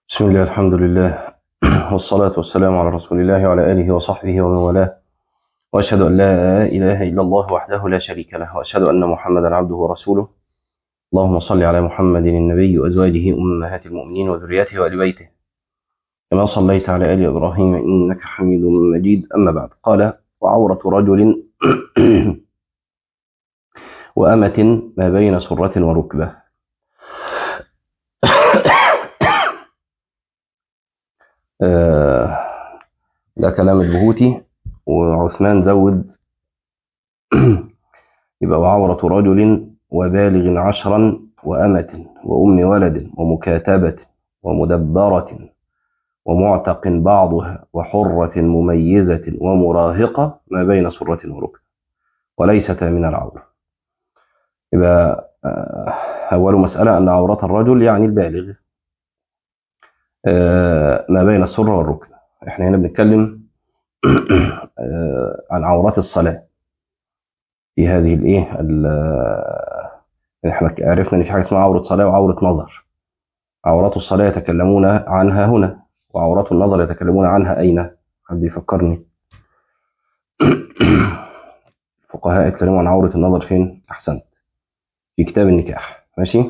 بسم الله الحمد لله والصلاة والسلام على رسول الله وعلى آله وصحبه ومن والاه وأشهد أن لا إله إلا الله وحده لا شريك له وأشهد أن محمدا عبده ورسوله اللهم صل على محمد النبي وأزواجه أمهات المؤمنين وذرياته وآل بيته كما صليت على آل إبراهيم إنك حميد مجيد أما بعد قال وعورة رجل وأمة ما بين سرة وركبة آه، ده كلام البهوتي وعثمان زود يبقى وعورة رجل وبالغ عشرا وأمة وأم ولد ومكاتبة ومدبرة ومعتق بعضها وحرة مميزة ومراهقة ما بين سرة وركبة وليستا من العورة يبقى آه، أول مسألة أن عورة الرجل يعني البالغ آه، ما بين السرة والركبة احنا هنا بنتكلم آه، عن عورات الصلاة في هذه الايه ال- احنا عرفنا ان في حاجه اسمها عوره صلاه وعوره نظر عورات الصلاه يتكلمون عنها هنا وعورات النظر يتكلمون عنها اين حد يفكرني الفقهاء يتكلموا عن عوره النظر فين احسنت في كتاب النكاح ماشي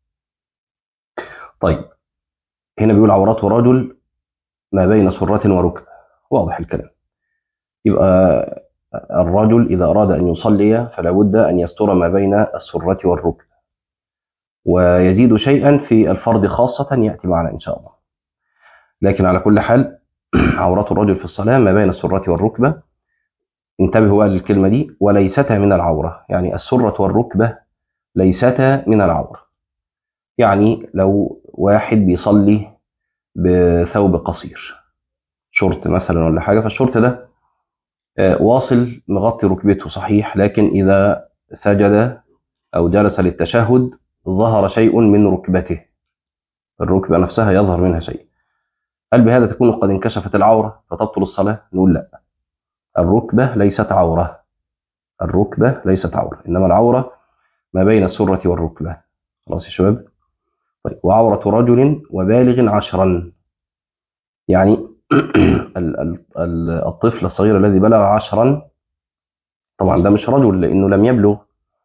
طيب هنا بيقول عورات رجل ما بين سرة وركبة واضح الكلام يبقى الرجل إذا أراد أن يصلي فلا بد أن يستر ما بين السرة والركبة ويزيد شيئا في الفرض خاصة يأتي معنا إن شاء الله لكن على كل حال عورات الرجل في الصلاة ما بين السرة والركبة انتبهوا بقى للكلمة دي وليستا من العورة يعني السرة والركبة ليستا من العورة يعني لو واحد بيصلي بثوب قصير شورت مثلا ولا حاجة فالشورت ده آه، واصل مغطي ركبته صحيح لكن إذا سجد أو جلس للتشهد ظهر شيء من ركبته الركبة نفسها يظهر منها شيء هل بهذا تكون قد انكشفت العورة فتبطل الصلاة؟ نقول لا الركبة ليست عورة الركبة ليست عورة إنما العورة ما بين السرة والركبة خلاص يا شباب طيب وعورة رجل وبالغ عشرا يعني ال- ال- ال- الطفل الصغير الذي بلغ عشرا طبعا ده مش رجل لأنه لم يبلغ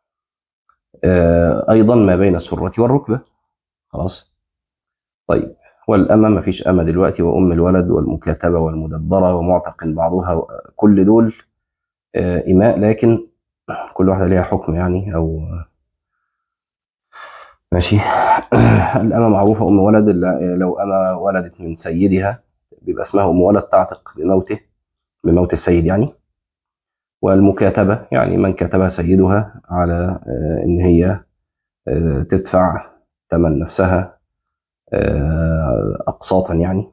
آه، أيضا ما بين السرة والركبة خلاص طيب والأمة ما فيش أمة دلوقتي وأم الولد والمكاتبة والمدبرة ومعتق بعضها كل دول آه، إماء لكن كل واحدة ليها حكم يعني أو ماشي الأمة معروفة أم ولد لا- لو أمة ولدت من سيدها بيبقى اسمها أم ولد تعتق بموته بموت السيد يعني والمكاتبة يعني من كتبها سيدها على آه، إن هي آه، تدفع ثمن نفسها آه، أقساطا يعني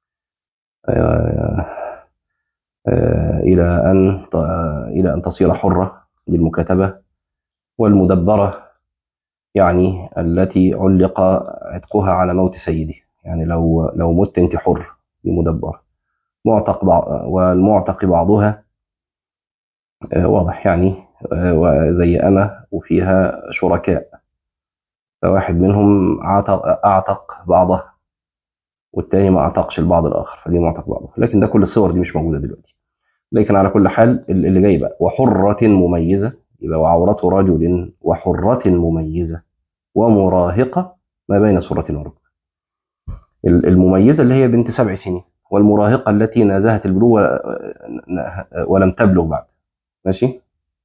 آه، آه، إلى أن ت- إلى أن تصير حرة بالمكاتبة والمدبرة يعني التي علق عتقها على موت سيده يعني لو لو مت أنت حر بمدبرة معتق بعض والمعتق بعضها آه، واضح يعني آه، وزي أمة وفيها شركاء فواحد منهم عتق أعتق بعضها والتاني ما أعتقش البعض الآخر فدي معتق بعضها لكن ده كل الصور دي مش موجودة دلوقتي لكن على كل حال اللي جاي بقى وحرة مميزة يبقى وعورة رجل وحرة مميزة ومراهقة ما بين سرة وركبة ال- المميزة اللي هي بنت سبع سنين والمراهقة التي نازهت البلوغ و- ولم تبلغ بعد ماشي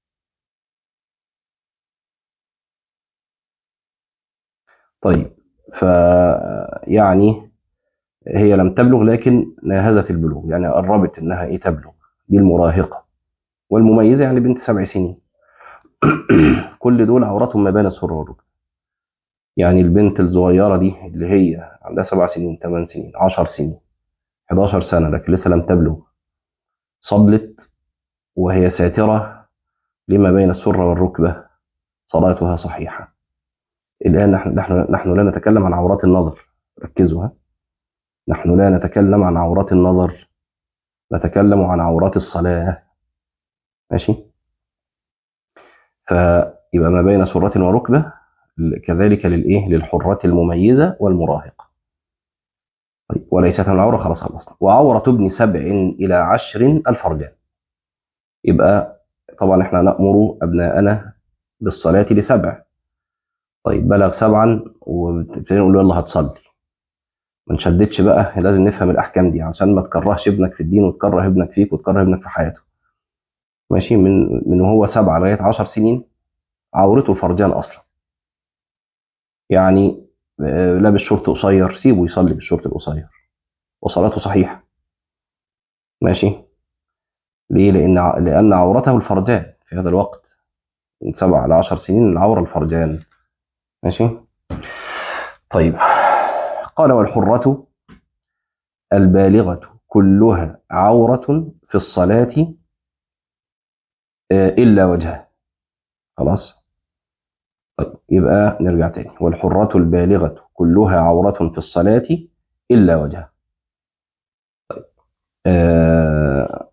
طيب ف يعني هي لم تبلغ لكن ناهزت البلوغ يعني قربت انها ايه تبلغ دي المراهقة والمميزة يعني بنت سبع سنين كل دول عوراتهم ما بين السرة والركبة يعني البنت الصغيرة دي اللي هي عندها سبع سنين ثمان سنين عشر سنين 11 سنة لكن لسه لم تبلغ صلت وهي ساترة لما بين السرة والركبة صلاتها صحيحة الآن نحن, نحن, نحن لا نتكلم عن عورات النظر ركزوا ها نحن لا نتكلم عن عورات النظر نتكلم عن عورات الصلاة ماشي فيبقى ما بين سرة وركبة كذلك للإيه للحرة المميزة والمراهقة وليست من العورة خلاص خلصنا وعورة ابن سبع إلى عشر الفرجان يبقى طبعا احنا نأمر أبناءنا بالصلاة لسبع طيب بلغ سبعا وبتبتدي نقول له يلا هتصلي ما نشددش بقى لازم نفهم الأحكام دي عشان ما تكرهش ابنك في الدين وتكره ابنك فيك وتكره ابنك في حياته ماشي من من وهو سبعة لغاية عشر سنين عورته الفرجان أصلا يعني آه، لابس شورت قصير سيبه يصلي بالشورت القصير وصلاته صحيحة ماشي ليه لأن ع- لأن عورته الفرجان في هذا الوقت من سبع إلى عشر سنين العورة الفرجان ماشي طيب قال والحرة البالغة كلها عورة في الصلاة آه، إلا وجهها خلاص طيب يبقى نرجع تاني والحرة البالغة كلها عورة في الصلاة إلا وجهها طيب آه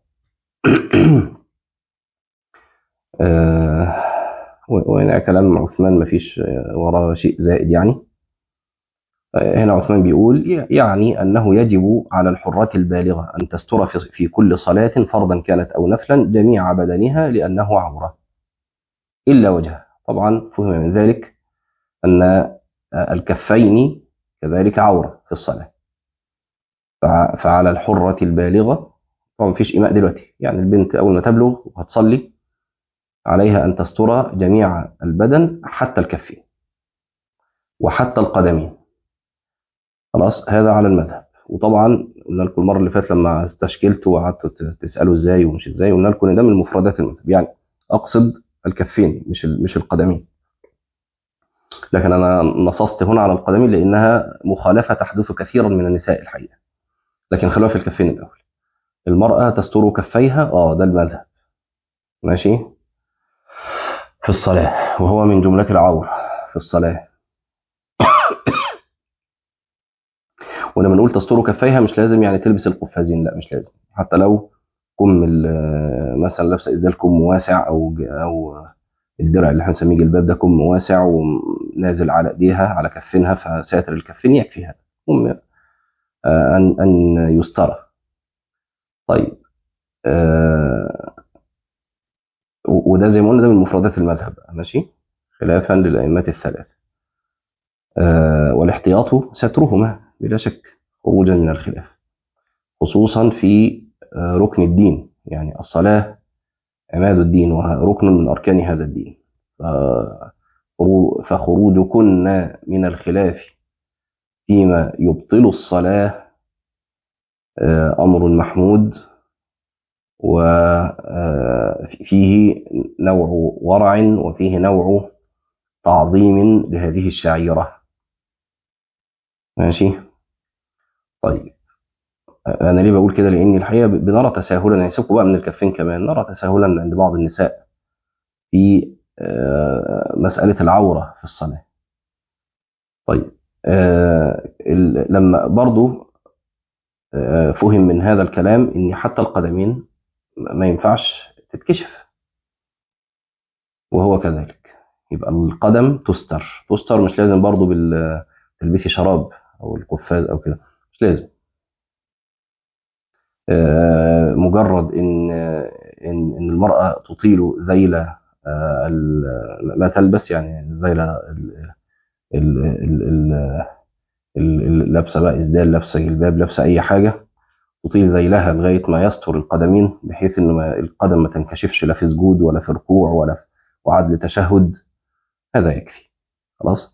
آه و- وهنا كلام عثمان مفيش آه، وراه شيء زائد يعني آه، هنا عثمان بيقول ي- يعني أنه يجب على الحرة البالغة أن تستر في في كل صلاة فرضا كانت أو نفلا جميع بدنها لأنه عورة إلا وجهها طبعا فهم من ذلك أن آه، الكفين كذلك عورة في الصلاة فع- فعلى الحرة البالغة طبعا مفيش إيماء دلوقتي يعني البنت أول ما تبلغ وهتصلي عليها أن تستر جميع البدن حتى الكفين وحتى القدمين خلاص هذا على المذهب وطبعا قلنا لكم المره اللي فاتت لما استشكلتوا وقعدتوا ت- تسالوا ازاي ومش ازاي قلنا لكم ان ده من مفردات المذهب يعني اقصد الكفين مش ال- مش القدمين لكن انا نصصت هنا على القدمين لانها مخالفه تحدث كثيرا من النساء الحقيقه لكن خلوها في الكفين الاول المراه تستر كفيها اه ده المذهب ماشي في الصلاه وهو من جمله العوره في الصلاه ولما نقول تستر كفيها مش لازم يعني تلبس القفازين لا مش لازم حتى لو كم ال- مثلا لابسه ازاي كم واسع او ج- او الدرع اللي احنا بنسميه جلباب ده كم واسع ونازل على ايديها على كفينها فساتر الكفين يكفيها المهم آه، ان ان يستر طيب آه، و- وده زي ما قلنا ده من مفردات المذهب ماشي خلافا للائمه الثلاثه آه، والاحتياط سترهما بلا شك خروجا من الخلاف خصوصا في آه، ركن الدين يعني الصلاة عماد الدين وركن من أركان هذا الدين ف- فخروجكن من الخلاف فيما يبطل الصلاة آه، أمر محمود وفيه نوع ورع وفيه نوع تعظيم لهذه الشعيرة ماشي طيب انا ليه بقول كده لان الحقيقه بنرى تساهلا يعني سيبكوا بقى من الكفين كمان نرى تساهلا عند بعض النساء في آه، مساله العوره في الصلاه طيب آه، ال- لما برضو آه، فهم من هذا الكلام ان حتى القدمين ما ينفعش تتكشف وهو كذلك يبقى القدم تستر تستر مش لازم برضو بال تلبسي شراب او القفاز او كده مش لازم آه، مجرد ان ان ان المراه تطيل ذيل آه، ال- ما تلبس يعني ذيل ال- ال- ال- ال- ال- ال- لابسه بقى اسدال لابسه جلباب لابسه اي حاجه تطيل ذيلها لغايه ما يستر القدمين بحيث ان ما القدم ما تنكشفش لا في سجود ولا في ركوع ولا في وعدل تشهد هذا يكفي خلاص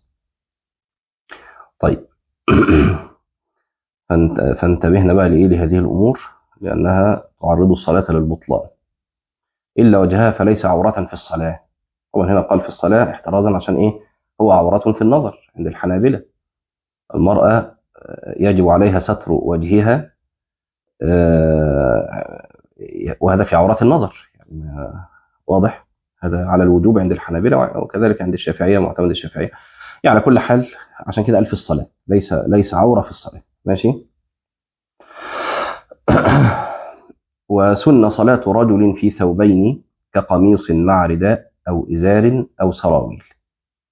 طيب فانت فانتبهنا بقى لايه لهذه الامور لانها تعرض الصلاه للبطلان الا وجهها فليس عوره في الصلاه طبعا هنا قال في الصلاه احترازا عشان ايه هو عوره في النظر عند الحنابله المراه آه، يجب عليها ستر وجهها آه، وهذا في عورات النظر يعني آه، واضح هذا على الوجوب عند الحنابلة وكذلك عند الشافعية معتمد الشافعية يعني على كل حال عشان كده قال في الصلاة ليس ليس عورة في الصلاة ماشي وسن صلاة رجل في ثوبين كقميص مع رداء أو إزار أو سراويل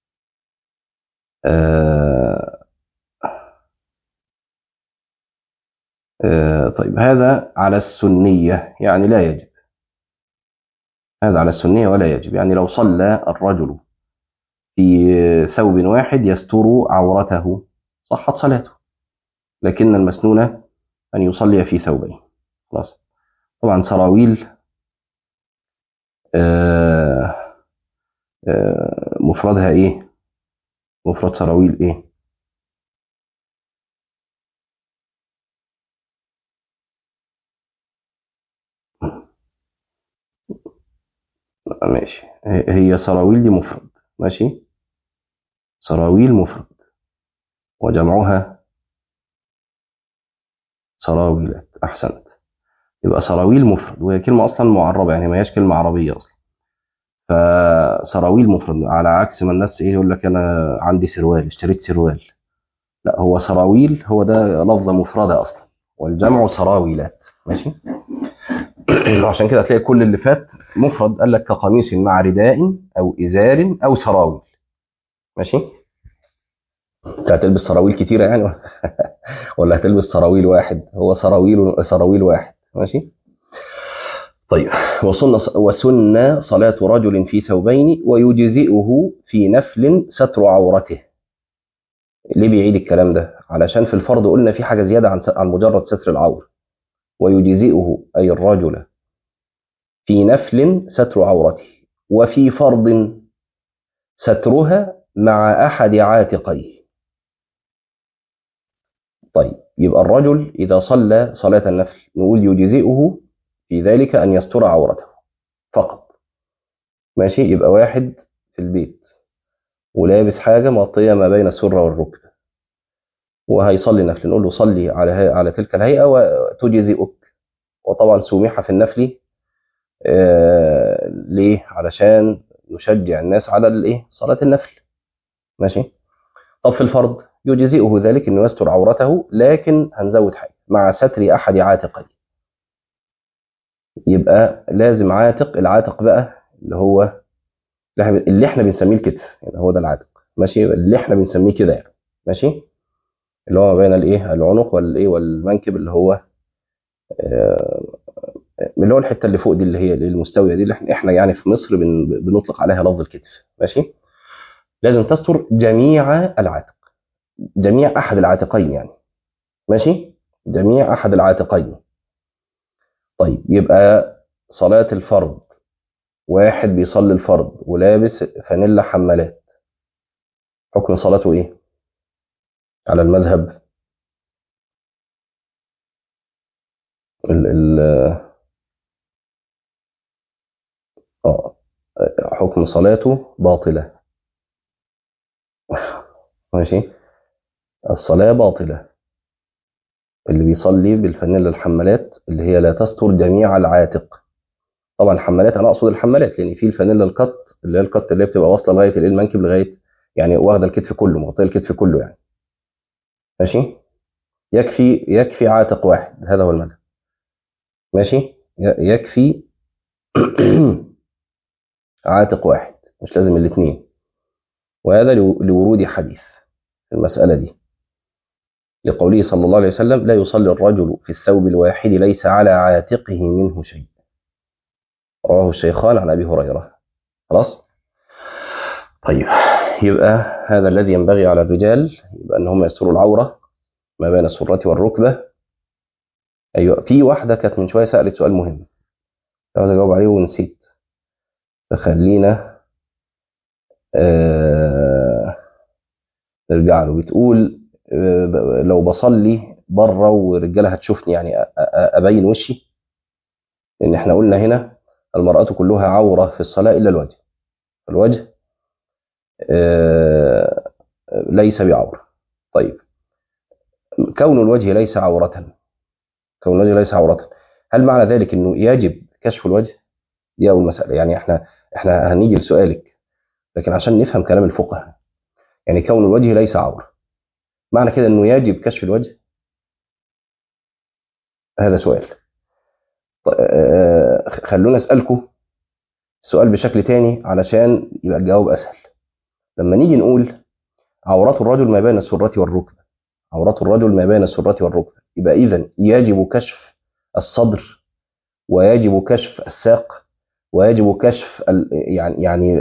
آه، آه، طيب هذا على السنية يعني لا يجب هذا على السنية ولا يجب يعني لو صلى الرجل في ثوب واحد يستر عورته صحت صلاته لكن المسنون أن يصلي في ثوبين خلاص طبعا سراويل آه، آه، مفردها ايه مفرد سراويل ايه ماشي هي هي سراويل دي مفرد ماشي سراويل مفرد وجمعها سراويلات احسنت يبقى سراويل مفرد وهي كلمه اصلا معربه يعني ما هياش كلمه عربيه اصلا فسراويل مفرد على عكس ما الناس ايه يقول لك انا عندي سروال اشتريت سروال لا هو سراويل هو ده لفظه مفرده اصلا والجمع سراويلات ماشي عشان كده هتلاقي كل اللي فات مفرد قال لك كقميص مع رداء او ازار او سراويل ماشي انت هتلبس سراويل كتيره يعني ولا هتلبس سراويل واحد هو سراويل سراويل واحد ماشي طيب وسن وسن صلاة رجل في ثوبين ويجزئه في نفل ستر عورته ليه بيعيد الكلام ده علشان في الفرض قلنا في حاجة زيادة عن عن مجرد ستر العورة ويجزئه أي الرجل في نفل ستر عورته وفي فرض سترها مع أحد عاتقيه طيب يبقى الرجل إذا صلى صلاة النفل نقول يجزئه في ذلك أن يستر عورته فقط ماشي يبقى واحد في البيت ولابس حاجة مغطية ما بين السرة والركبة وهيصلي نفل نقول له صلي على هي- على تلك الهيئة وتجزئك وطبعا سمح في النفل آه ليه؟ علشان نشجع الناس على الايه؟ صلاة النفل ماشي طب في الفرض يجزئه ذلك انه يستر عورته لكن هنزود حاجة مع ستر احد عاتقيه يبقى لازم عاتق العاتق بقى اللي هو اللي احنا- اللي احنا بنسميه الكتف يعني هو ده العاتق ماشي اللي احنا بنسميه كده يعني ماشي اللي هو ما بين الايه العنق والايه والمنكب اللي هو آه، اللي هو الحته اللي فوق دي اللي هي المستويه دي اللي احنا احنا يعني في مصر بن بنطلق عليها لفظ الكتف ماشي لازم تستر جميع العاتق جميع احد العاتقين يعني ماشي جميع احد العاتقين طيب يبقى صلاه الفرض واحد بيصلي الفرض ولابس فانيلا حمالات حكم صلاته ايه على المذهب ال ال آه، حكم صلاته باطلة ماشي الصلاة باطلة اللي بيصلي بالفانيلا الحمالات اللي هي لا تستر جميع العاتق طبعا الحمالات انا اقصد الحمالات لان في الفانيلا القط اللي هي القط اللي هي بتبقى واصله لغايه الايه المنكب لغايه يعني واخده الكتف كله مغطيه الكتف كله يعني ماشي يكفي يكفي عاتق واحد هذا هو المذهب ماشي ي- يكفي عاتق واحد مش لازم الاثنين وهذا لو- لورود حديث في المسألة دي لقوله صلى الله عليه وسلم لا يصلي الرجل في الثوب الواحد ليس على عاتقه منه شيء رواه الشيخان عن أبي هريرة خلاص طيب يبقى هذا الذي ينبغي على الرجال يبقى أن هم يستروا العورة ما بين السرة والركبة أيوة في واحدة كانت من شوية سألت سؤال مهم عاوز أجاوب عليه ونسيت فخلينا آه نرجع له بتقول آه ب- لو بصلي بره ورجاله هتشوفني يعني أ- أ- ابين وشي لان احنا قلنا هنا المرأة كلها عورة في الصلاة الا الوجه الوجه آه ليس بعورة طيب كون الوجه ليس عورة كون الوجه ليس عورة هل معنى ذلك انه يجب كشف الوجه دي اول مسألة يعني احنا احنا هنيجي لسؤالك لكن عشان نفهم كلام الفقهاء يعني كون الوجه ليس عورة معنى كده انه يجب كشف الوجه هذا سؤال ط- آه، خلونا اسالكم السؤال بشكل تاني علشان يبقى الجواب اسهل لما نيجي نقول عورات الرجل ما بين السرة والركبة عورات الرجل ما بين السرة والركبة يبقى إذا يجب كشف الصدر ويجب كشف الساق ويجب كشف ال... يعني يعني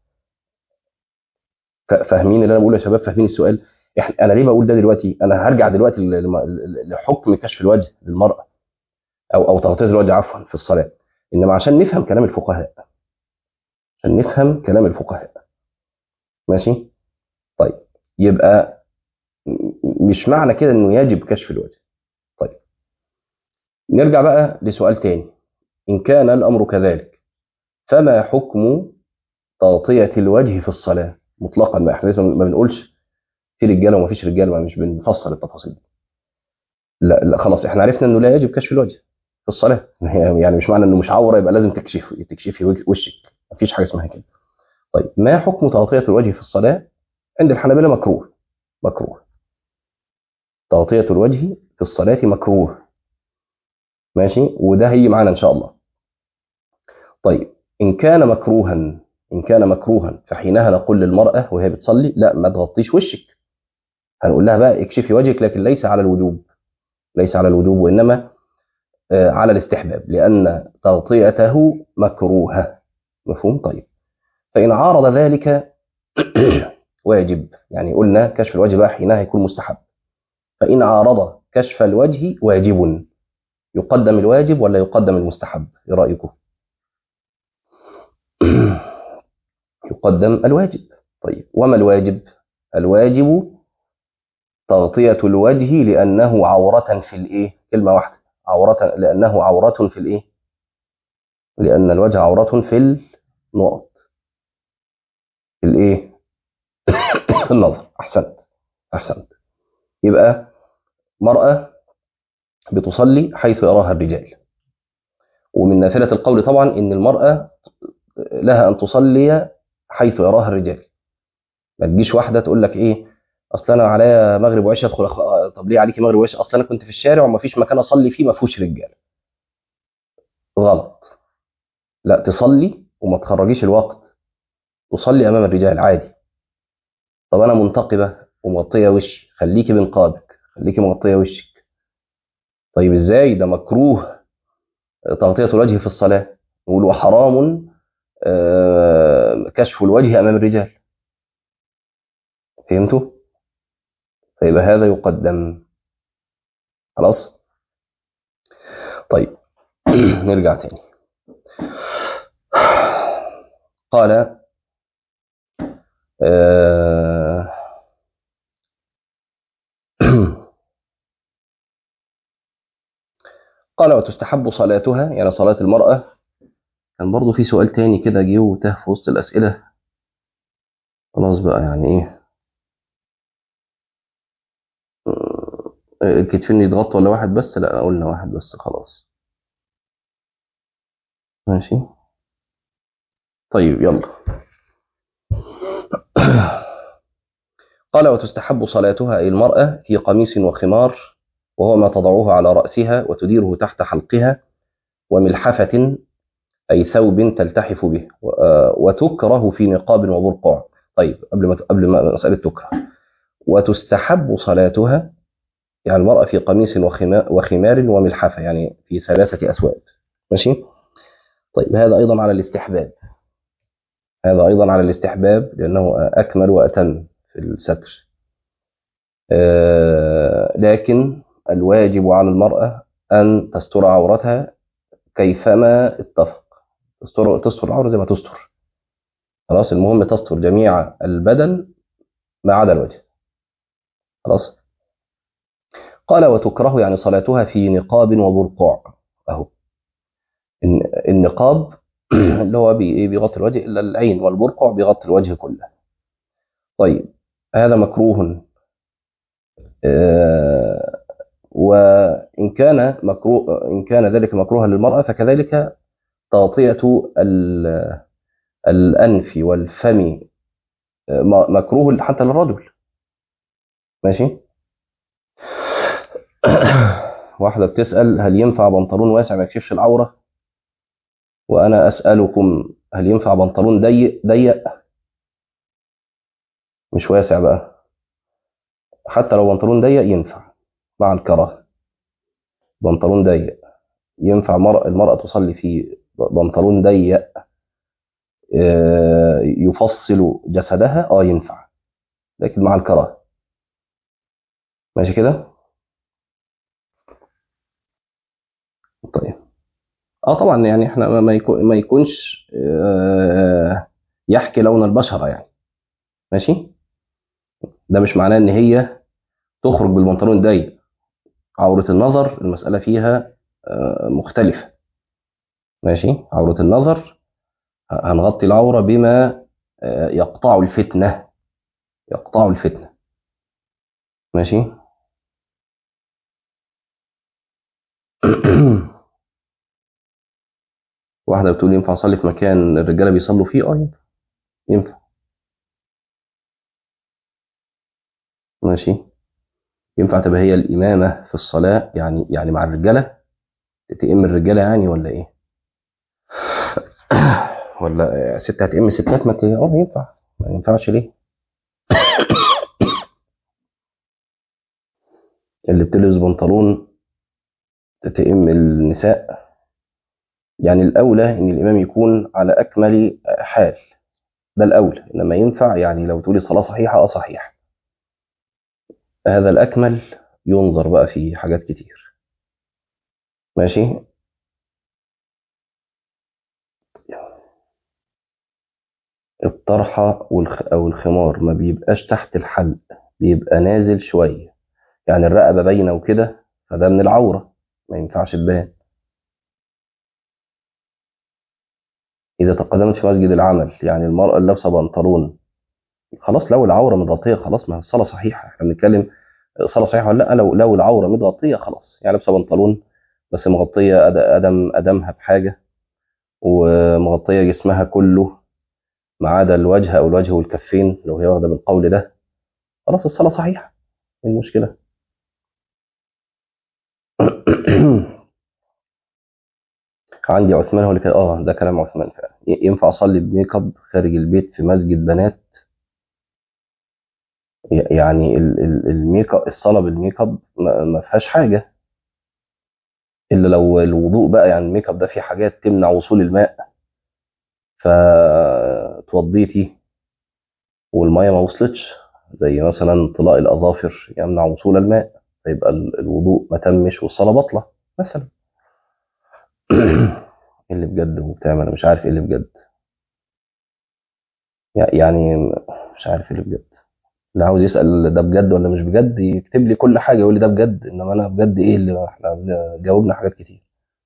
فاهمين اللي انا بقوله يا شباب فاهمين السؤال احنا انا ليه بقول ده دلوقتي انا هرجع دلوقتي لحكم كشف الوجه للمراه او او تغطيه الوجه عفوا في الصلاه انما عشان نفهم كلام الفقهاء عشان نفهم كلام الفقهاء ماشي طيب يبقى مش معنى كده انه يجب كشف الوجه طيب نرجع بقى لسؤال تاني ان كان الامر كذلك فما حكم تغطيه الوجه في الصلاه مطلقا بقى احنا لسه ما بنقولش في رجاله وما فيش رجاله مش بنفصل التفاصيل دي لا لا خلاص احنا عرفنا انه لا يجب كشف الوجه في الصلاه يعني مش معنى انه مش عوره يبقى لازم تكشفي تكشفي وشك ما فيش حاجه اسمها كده طيب ما حكم تغطيه الوجه في الصلاه عند الحنابلة مكروه مكروه تغطيه الوجه في الصلاه مكروه ماشي وده هيجي معانا ان شاء الله طيب ان كان مكروها إن كان مكروها فحينها نقول للمرأة وهي بتصلي لا ما تغطيش وشك هنقول لها بقى اكشفي وجهك لكن ليس على الوجوب ليس على الوجوب وإنما على الاستحباب لأن تغطيته مكروهة مفهوم طيب فإن عارض ذلك واجب يعني قلنا كشف الوجه بقى حينها يكون مستحب فإن عارض كشف الوجه واجب يقدم الواجب ولا يقدم المستحب ايه رأيكم يقدم الواجب طيب وما الواجب الواجب تغطية الوجه لأنه عورة في الإيه كلمة واحدة عورة لأنه عورة في الإيه لأن الوجه عورة في النقط في الإيه في النظر أحسنت أحسنت يبقى مرأة بتصلي حيث يراها الرجال ومن نافلة القول طبعا إن المرأة لها أن تصلي حيث يراها الرجال ما تجيش واحده تقول لك ايه اصل انا عليا مغرب وعشاء ادخل أخ... طب ليه عليكي مغرب وعشاء اصل انا كنت في الشارع وما فيش مكان اصلي فيه ما فيهوش رجال غلط لا تصلي وما تخرجيش الوقت تصلي امام الرجال عادي طب انا منتقبه ومغطيه وشي خليكي بنقابك خليكي مغطيه وشك طيب ازاي ده مكروه تغطيه الوجه في الصلاه نقول وحرام كشف الوجه امام الرجال فهمتوا فيبقى هذا يقدم خلاص طيب نرجع تاني قال آه قال وتستحب صلاتها يعني صلاة المرأة كان برضو في سؤال تاني كده جه وتاه في وسط الأسئلة خلاص بقى يعني إيه الكتفين يتغطوا ولا واحد بس لا قلنا واحد بس خلاص ماشي طيب يلا قال وتستحب صلاتها أي المرأة في قميص وخمار وهو ما تضعه على رأسها وتديره تحت حلقها وملحفة أي ثوب تلتحف به وتكره في نقاب وبرقع طيب قبل ما قبل ما مسألة تكره وتستحب صلاتها يعني المرأة في قميص وخمار وملحفة يعني في ثلاثة أثواب ماشي طيب هذا أيضا على الاستحباب هذا أيضا على الاستحباب لأنه أكمل وأتم في الستر لكن الواجب على المرأة أن تستر عورتها كيفما اتفق تستر تستر العورة زي ما تستر خلاص المهم تستر جميع البدن ما عدا الوجه خلاص قال وتكره يعني صلاتها في نقاب وبرقع اهو النقاب اللي هو بيغطي الوجه الا العين والبرقع بيغطي الوجه كله طيب هذا مكروه آه وإن كان مكروه إن كان ذلك مكروها للمرأة فكذلك تغطية الأنف والفم مكروه حتى للرجل ماشي واحدة بتسأل هل ينفع بنطلون واسع ما يكشفش العورة وأنا أسألكم هل ينفع بنطلون ضيق ضيق مش واسع بقى حتى لو بنطلون ضيق ينفع مع الكراهة بنطلون ضيق ينفع مرأة المرأة تصلي في بنطلون ضيق آه، يفصل جسدها اه ينفع لكن مع الكراهة ماشي كده طيب اه طبعا يعني احنا ما- ما يكون ما يكونش آه، يحكي لون البشرة يعني ماشي ده مش معناه ان هي تخرج بالبنطلون ضيق عورة النظر المسألة فيها آه، مختلفة ماشي عورة النظر هنغطي العورة بما آه، يقطع الفتنة يقطع الفتنة ماشي واحدة بتقول ينفع أصلي في مكان الرجالة بيصلوا فيه اه ينفع ينفع ماشي ينفع تبقى هي الإمامة في الصلاة يعني يعني مع الرجالة تئم الرجالة يعني ولا إيه؟ ولا ست هتئم الستات ما ت- اه ينفع ما ينفعش ليه؟ اللي بتلبس بنطلون تتئم النساء يعني الأولى إن الإمام يكون على أكمل حال ده الأولى إنما ينفع يعني لو تقولي صلاة صحيحة أه صحيح هذا الأكمل ينظر بقى في حاجات كتير ماشي الطرحة والخ... أو الخمار ما بيبقاش تحت الحلق بيبقى نازل شوية يعني الرقبة باينة وكده فده من العورة ما ينفعش تبان إذا تقدمت في مسجد العمل يعني المرأة اللي لابسة بنطلون خلاص لو العورة متغطية خلاص ما هي الصلاة صحيحة احنا بنتكلم الصلاة صحيحة ولا لا لو لو العورة متغطية خلاص يعني لابسة بنطلون بس مغطية أد- أدم أدمها بحاجة ومغطية جسمها كله ما عدا الوجه أو الوجه والكفين لو هي واخدة بالقول ده خلاص الصلاة صحيحة ايه المشكلة عندي عثمان هو اللي كده اه ده كلام عثمان فعلا ي- ينفع اصلي بميك اب خارج البيت في مسجد بنات ي- يعني ال- ال- الميك اب الصلاه بالميك اب ما ما فيهاش حاجه الا لو الوضوء بقى يعني الميك اب ده فيه حاجات تمنع وصول الماء فتوضيتي والميه ما وصلتش زي مثلا طلاء الاظافر يمنع وصول الماء فيبقى ال- الوضوء ما تمش والصلاه باطله مثلا إيه اللي بجد وبتاع انا مش عارف ايه اللي بجد يعني مش عارف ايه اللي بجد اللي عاوز يسأل ده بجد ولا مش بجد يكتب لي كل حاجة يقول لي ده بجد انما انا بجد ايه اللي احنا جاوبنا حاجات كتير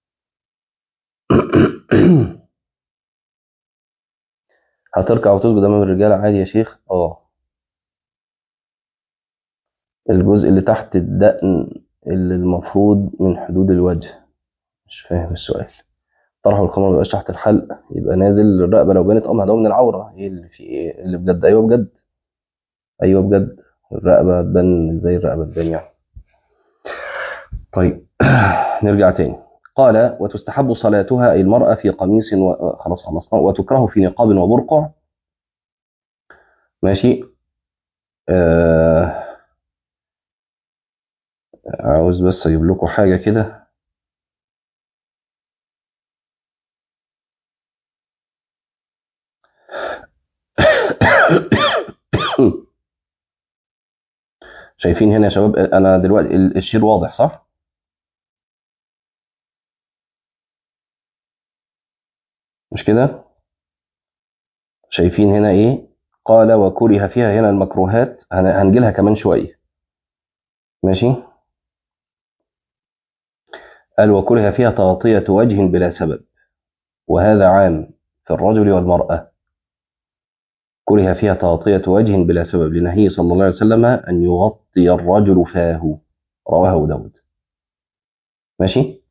هتركع وتسجد امام الرجال عادي يا شيخ اه الجزء اللي تحت الدقن اللي المفروض من حدود الوجه مش فاهم السؤال طرح القمر ما يبقاش تحت الحلق يبقى نازل الرقبة لو بانت اه ما ده من العورة ايه اللي في ايه اللي بجد ايوه بجد ايوه بجد الرقبة تبان ازاي الرقبة تبان يعني طيب نرجع تاني قال وتستحب صلاتها أي المرأة في قميص و... خلاص خلصنا وتكره في نقاب وبرقع ماشي آه... عاوز بس أجيب لكم حاجة كده شايفين هنا يا شباب أنا دلوقتي ال- الشير واضح صح؟ مش كده؟ شايفين هنا إيه؟ قال وكره فيها هنا المكروهات هن- هنجيلها كمان شوية ماشي؟ قال وكره فيها تغطية وجه بلا سبب وهذا عام في الرجل والمرأة كره فيها تغطية وجه بلا سبب لنهيه صلى الله عليه وسلم أن يغطي الرجل فاه رواه أبو داود ماشي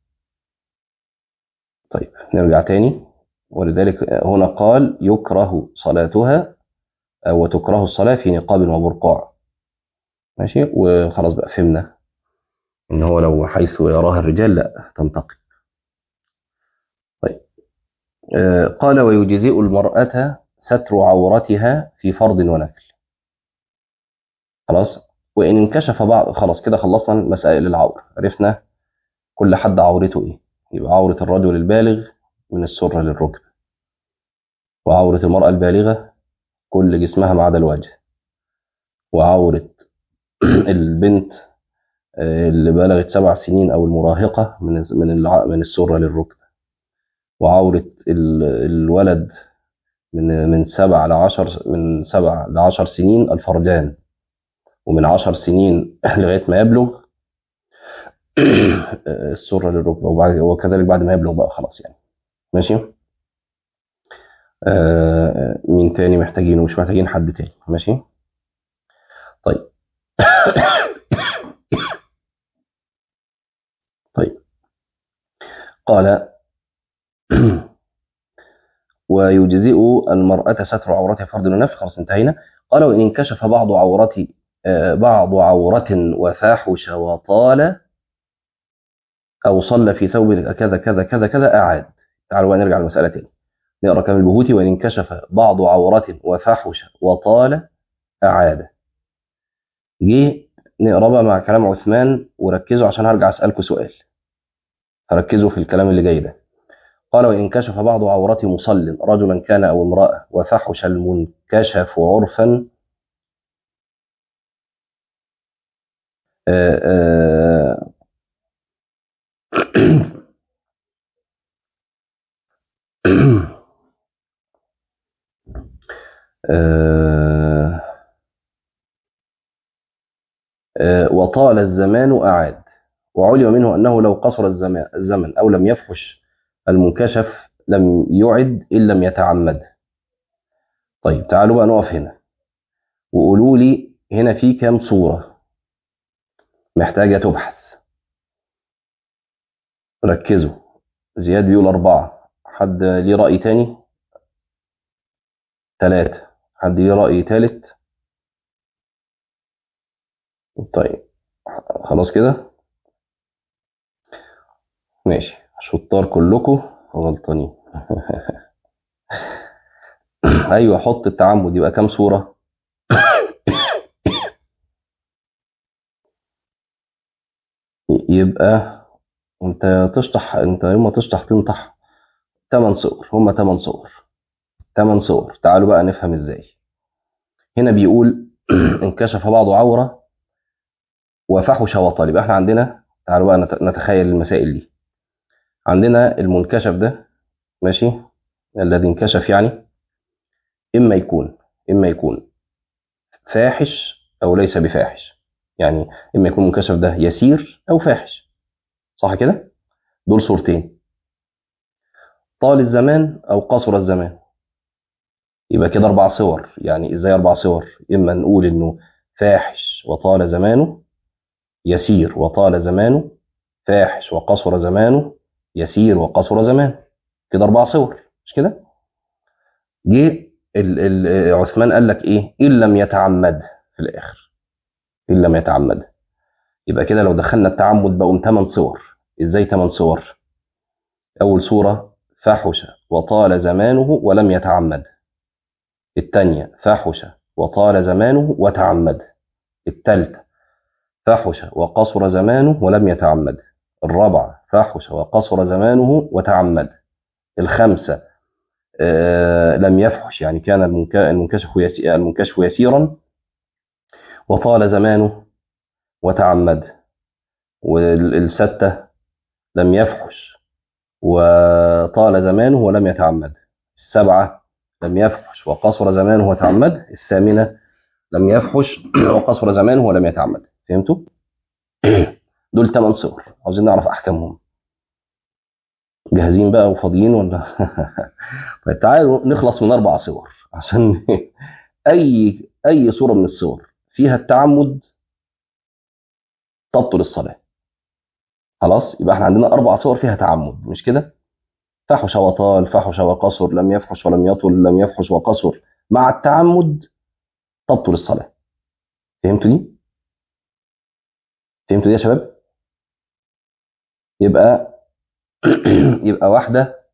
طيب نرجع تاني ولذلك هنا قال يكره صلاتها أو تكره الصلاة في نقاب وبرقاع ماشي وخلاص بقى فهمنا إن هو لو حيث يراها الرجال لا تنتقي طيب آه قال ويجزئ المرأة ستر عورتها في فرض ونفل خلاص وإن انكشف بعض خلاص كده خلصنا مسائل العورة عرفنا كل حد عورته إيه يبقى عورة الرجل البالغ من السرة للركبة وعورة المرأة البالغة كل جسمها ما عدا الوجه وعورة البنت اللي بلغت سبع سنين أو المراهقة من من الع- من السرة للركبة وعورة ال- الولد من من سبع لعشر من سبع لعشر سنين الفرجان ومن عشر سنين لغاية ما يبلغ السرة للركبة وبعد وكذلك بعد ما يبلغ بقى خلاص يعني ماشي آه مين تاني محتاجينه مش محتاجين حد تاني ماشي طيب طيب قال ويجزئ المرأة ستر عورتها فرض ونفل خلاص انتهينا قال وإن انكشف بعض عورتي آه، بعض عورة وفاحش وطال أو صلى في ثوب كذا كذا كذا كذا أعاد تعالوا بقى نرجع للمسألة تاني نقرأ كامل البهوتي وإن انكشف بعض عورة وفحش وطال أعاد جه نقرأ بقى مع كلام عثمان وركزوا عشان هرجع أسألكم سؤال فركزوا في الكلام اللي جاي ده قال وإن كشف بعض عورة مصل رجلا كان أو امرأة وفحش المنكشف عرفا آه، آه، آه، آه، وطال الزمان أعاد وعلم منه أنه لو قصر الزمان, الزمن أو لم يفحش المنكشف لم يعد إن لم يتعمد طيب تعالوا بقى نقف هنا وقولوا لي هنا في كام صورة محتاجة تبحث ركزوا زياد بيقول أربعة حد ليه رأي تاني ثلاثة حد ليه رأي تالت طيب خلاص كده ماشي شطار كلكم غلطانين ايوه حط التعمد يبقى كام صورة يبقى انت تشطح انت يوم ما تشطح تنطح 8 صور هم 8 صور 8 صور تعالوا بقى نفهم ازاي هنا بيقول انكشف بعض عورة وفحش وطال يبقى احنا عندنا تعالوا بقى نت- نتخيل المسائل دي عندنا المنكشف ده ماشي الذي انكشف يعني اما يكون اما يكون فاحش او ليس بفاحش يعني اما يكون المنكشف ده يسير او فاحش صح كده دول صورتين طال الزمان او قصر الزمان يبقى كده اربع صور يعني ازاي اربع صور اما نقول انه فاحش وطال زمانه يسير وطال زمانه فاحش وقصر زمانه يسير وقصر زمانه كده اربع صور مش كده جه ال- ال- عثمان قال لك ايه ان لم يتعمد في الاخر ان لم يتعمد يبقى كده لو دخلنا التعمد بقوا 8 صور ازاي 8 صور اول صوره فحش وطال زمانه ولم يتعمد الثانيه فحش وطال زمانه وتعمد الثالثه فحش وقصر زمانه ولم يتعمد الرابعه فحش وقصر زمانه وتعمد الخامسه آه لم يفحش يعني كان المنك- المنكشف يسي- المنكشف يسيرا وطال زمانه وتعمد والستة لم يفحش وطال زمانه ولم يتعمد السبعة لم يفحش وقصر زمانه وتعمد الثامنة لم يفحش وقصر زمانه ولم يتعمد فهمتوا؟ دول ثمان صور عاوزين نعرف أحكامهم جاهزين بقى وفاضيين ولا طيب تعالوا نخلص من أربع صور عشان أي أي صورة من الصور فيها التعمد تبطل الصلاة خلاص يبقى احنا عندنا أربع صور فيها تعمد مش كده؟ فحش وطال فحش وقصر لم يفحش ولم يطل لم يفحش وقصر مع التعمد تبطل الصلاة فهمتوا دي؟ فهمتوا دي يا شباب؟ يبقى يبقى واحدة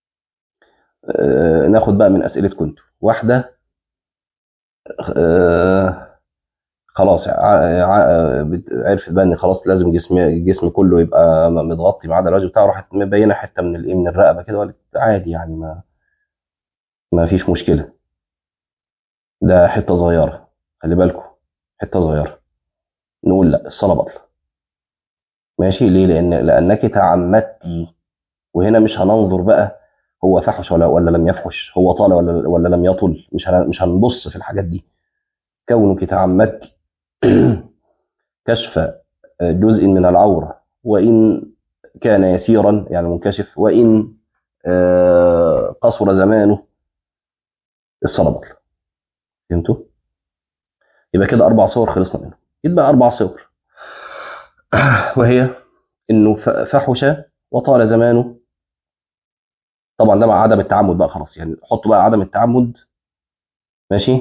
آه، ناخد بقى من أسئلتكم انتوا واحدة آه، خلاص ع- ع- بت- عرفت بقى ان خلاص لازم جسم الجسم كله يبقى م- متغطي ما عدا الوجه بتاعه راحت مبينه حته من الايه من الرقبه كده وقالت عادي يعني ما ما فيش مشكله ده حته صغيره خلي بالكم حته صغيره نقول لا الصلاه باطله ماشي ليه لان لانك تعمدتي وهنا مش هننظر بقى هو فحش ولا ولا لم يفحش هو طال ولا ولا لم يطل مش هن- مش هنبص في الحاجات دي كونك تعمدت كشف جزء من العورة وإن كان يسيرا يعني منكشف وإن آه، قصر زمانه الصلاة بطل فهمتوا؟ يبقى كده أربع صور خلصنا منهم يبقى أربع صور وهي إنه ف- فحش وطال زمانه طبعا ده مع عدم التعمد بقى خلاص يعني حطوا بقى عدم التعمد ماشي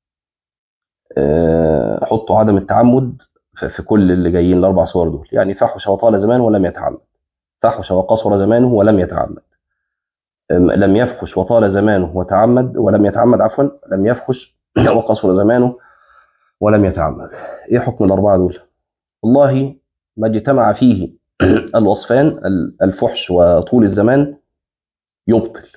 آه، حطوا عدم التعمد في في كل اللي جايين الاربع صور دول يعني فحش وطال زمانه ولم يتعمد فحش وقصر زمانه ولم يتعمد أم، لم يفحش وطال زمانه وتعمد ولم يتعمد عفوا لم يفحش وقصر زمانه ولم يتعمد ايه حكم الاربعه دول والله ما اجتمع فيه الوصفان ال- الفحش وطول الزمان يبطل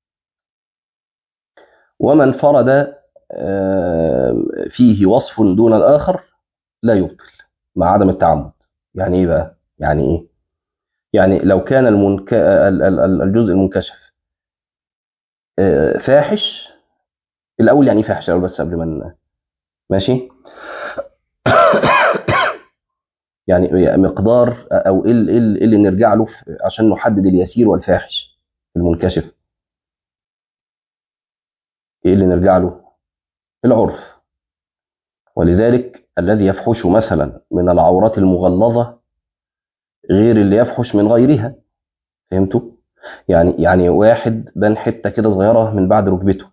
وما انفرد آم، فيه وصف دون الآخر لا يبطل مع عدم التعمد يعني ايه بقى يعني ايه يعني لو كان المنك... ال- ال- ال- الجزء المنكشف آه، فاحش الاول يعني ايه فاحش الاول بس قبل ما ن- ماشي يعني مقدار او ايه ال- إيه ال- إيه اللي نرجع له في- عشان نحدد اليسير والفاحش في المنكشف ايه اللي نرجع له العرف ولذلك الذي يفحش مثلا من العورات المغلظة غير اللي يفحش من غيرها فهمتوا يعني يعني واحد بان حتة كده صغيرة من بعد ركبته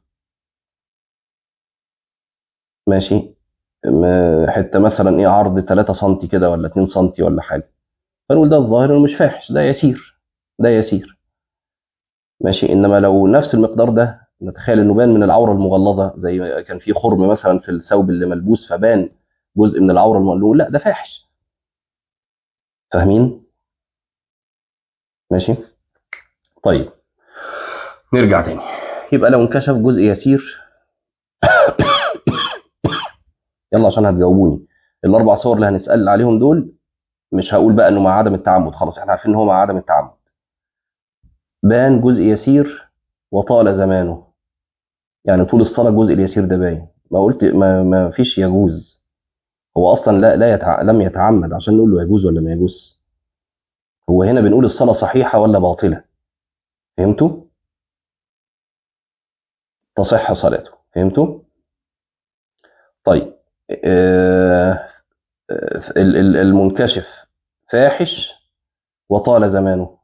ماشي م- حتة مثلا ايه عرض 3 سم كده ولا 2 سم ولا حاجة فنقول ده الظاهر انه مش فاحش ده يسير ده يسير ماشي انما لو نفس المقدار ده نتخيل انه بان من العوره المغلظه زي ما كان في خرم مثلا في الثوب اللي ملبوس فبان جزء من العوره المغلظه لا ده فاحش فاهمين ماشي طيب نرجع تاني يبقى لو انكشف جزء يسير يلا عشان هتجاوبوني الاربع صور اللي هنسال عليهم دول مش هقول بقى انه مع عدم التعمد خلاص احنا عارفين ان هو مع عدم التعمد بان جزء يسير وطال زمانه يعني طول الصلاه الجزء اليسير ده باين ما قلت ما, ما فيش يجوز هو اصلا لا لا يتع... لم يتعمد عشان نقول له يجوز ولا ما يجوز هو هنا بنقول الصلاه صحيحه ولا باطله فهمتوا تصح صلاته فهمتوا طيب آه... آه... ال- ال- المنكشف فاحش وطال زمانه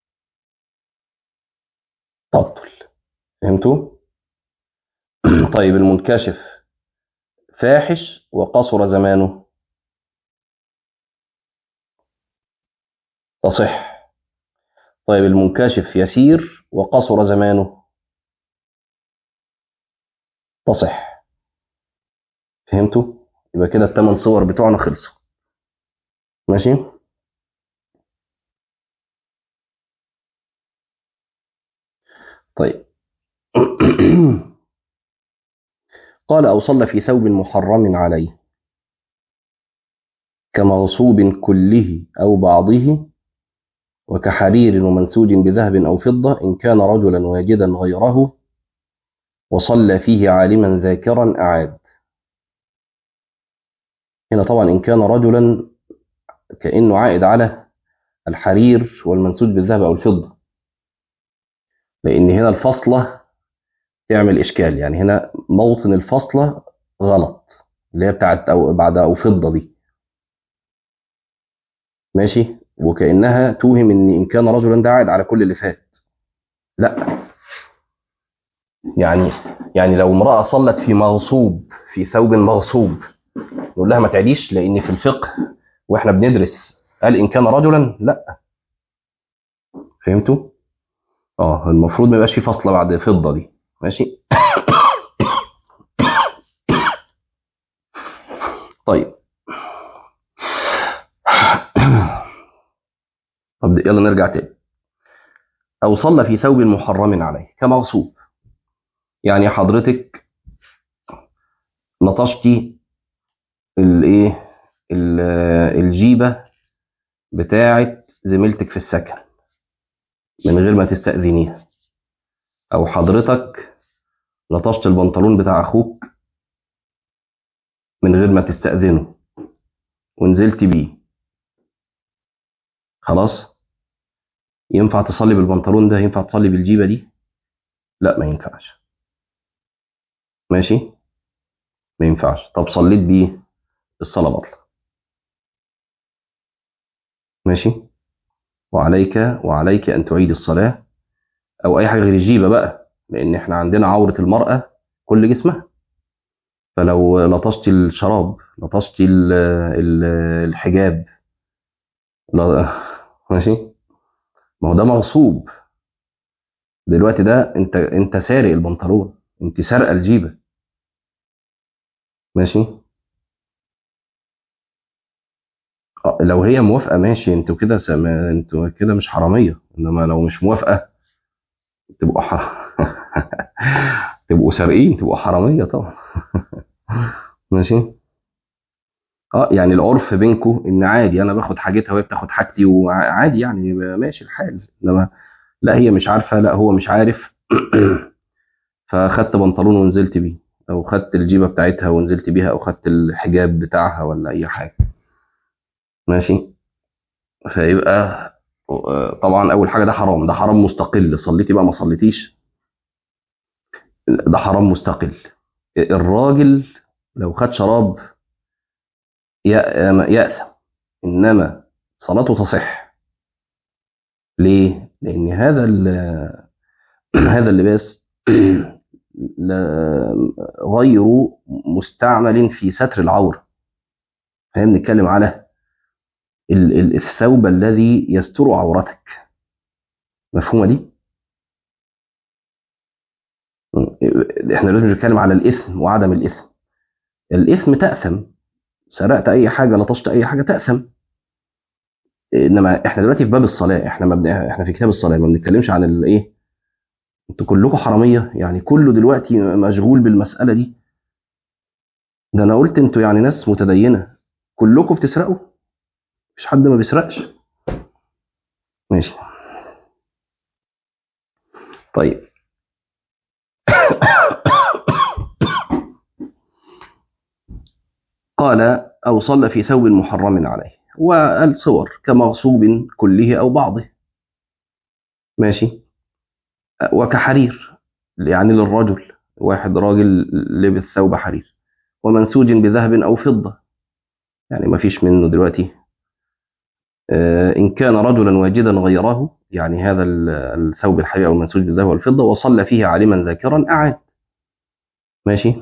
تبطل فهمتوا طيب المنكشف فاحش وقصر زمانه تصح طيب المنكشف يسير وقصر زمانه تصح فهمتوا يبقى كده الثمان صور بتوعنا خلصوا ماشي طيب قال أو صلى في ثوب محرم عليه كمغصوب كله أو بعضه وكحرير ومنسوج بذهب أو فضة إن كان رجلا واجدا غيره وصلى فيه عالما ذاكرا أعاد هنا طبعا إن كان رجلا كأنه عائد على الحرير والمنسوج بالذهب أو الفضة لأن هنا الفصلة تعمل إشكال يعني هنا موطن الفصلة غلط اللي هي بتاعت أو بعد أو فضة دي ماشي وكأنها توهم إن إن كان رجلا ده عائد على كل اللي فات لا يعني يعني لو امرأة صلت في مغصوب في ثوب مغصوب نقول لها ما تعديش لأن في الفقه وإحنا بندرس قال إن كان رجلا لا فهمتوا؟ اه المفروض ما يبقاش في فصلة بعد فضة دي ماشي طيب يلا نرجع تاني أو صلى في ثوب محرم عليه كمغصوب يعني حضرتك لطشتي الايه ال- الجيبة بتاعة زميلتك في السكن من غير ما تستأذنيها أو حضرتك لطشت البنطلون بتاع أخوك من غير ما تستأذنه ونزلت بيه خلاص ينفع تصلي بالبنطلون ده ينفع تصلي بالجيبة دي لا ما ينفعش ماشي ما ينفعش طب صليت بيه الصلاة باطلة ماشي وعليك وعليك أن تعيد الصلاة أو أي حاجة غير الجيبة بقى لأن إحنا عندنا عورة المرأة كل جسمها فلو لطشت الشراب لطشت ال- ال- الحجاب لا- ماشي ما هو ده مغصوب دلوقتي ده انت انت سارق البنطلون انت سارقه الجيبه ماشي اه، لو هي موافقه ماشي انتوا كده سم... انتوا كده مش حراميه انما لو مش موافقه تبقوا حر... تبقوا سارقين تبقوا حراميه طبعا ماشي اه يعني العرف بينكم ان عادي انا باخد حاجتها وهي بتاخد حاجتي وعادي يعني ماشي الحال انما لا هي مش عارفه لا هو مش عارف فخدت بنطلون ونزلت بيه او خدت الجيبه بتاعتها ونزلت بيها او خدت الحجاب بتاعها ولا اي حاجه ماشي فيبقى آه، طبعا اول حاجه ده حرام ده حرام مستقل صليتي بقى ما صليتيش ده حرام مستقل الراجل لو خد شراب يأ- يأثم انما صلاته تصح ليه لان هذا ال- هذا اللباس لا- غير مستعمل في ستر العورة احنا بنتكلم على ال- ال- الثوب الذي يستر عورتك مفهومة دي؟ احنا دلوقتي بنتكلم على الإثم وعدم الإثم الإثم تأثم سرقت أي حاجة لطشت أي حاجة تأثم إنما احنا دلوقتي في باب الصلاة احنا ما بن... احنا في كتاب الصلاة ما بنتكلمش عن الإيه انتوا كلكم حرامية يعني كله دلوقتي مشغول بالمسألة دي ده أنا قلت انتوا يعني ناس متدينة كلكم بتسرقوا مفيش حد ما بيسرقش ماشي طيب قال أو صلى في ثوب محرم عليه والصور كمغصوب كله أو بعضه ماشي وكحرير يعني للرجل واحد راجل لبس ثوب حرير ومنسوج بذهب أو فضة يعني ما فيش منه دلوقتي آه، إن كان رجلا واجدا غيره يعني هذا ال- الثوب الحرير أو المنسوج بالذهب والفضة وصلى فيه عالما ذاكرا أعاد ماشي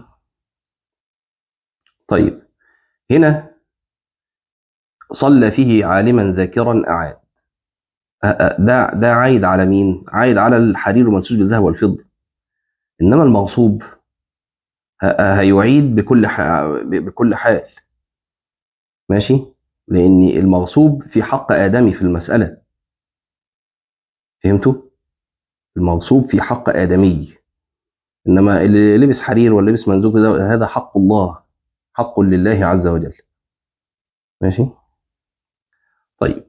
طيب هنا صلى فيه عالما ذاكرا أعاد أ- أ- ده ده عايد على مين؟ عايد على الحرير المنسوج بالذهب والفضة إنما المغصوب ه- هيعيد بكل ح- بكل حال ماشي لأن المغصوب في حق آدمي في المسألة فهمتوا؟ المغصوب في حق آدمي إنما اللي لبس حرير ولا لبس منسوج ده هذا حق الله حق لله عز وجل ماشي طيب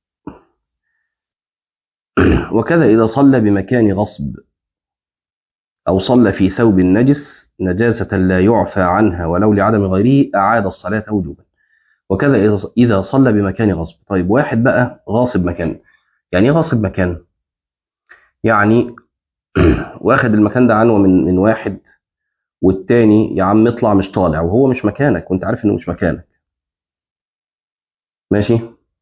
وكذا إذا صلى بمكان غصب أو صلى في ثوب نجس نجاسة لا يعفى عنها ولو لعدم غيره أعاد الصلاة وجوبا وكذا إذا- إذا صلى بمكان غصب طيب واحد بقى غاصب مكان يعني إيه غاصب مكان يعني واخد المكان ده عنوة من من واحد والتاني يا عم اطلع مش طالع وهو مش مكانك وانت عارف انه مش مكانك ماشي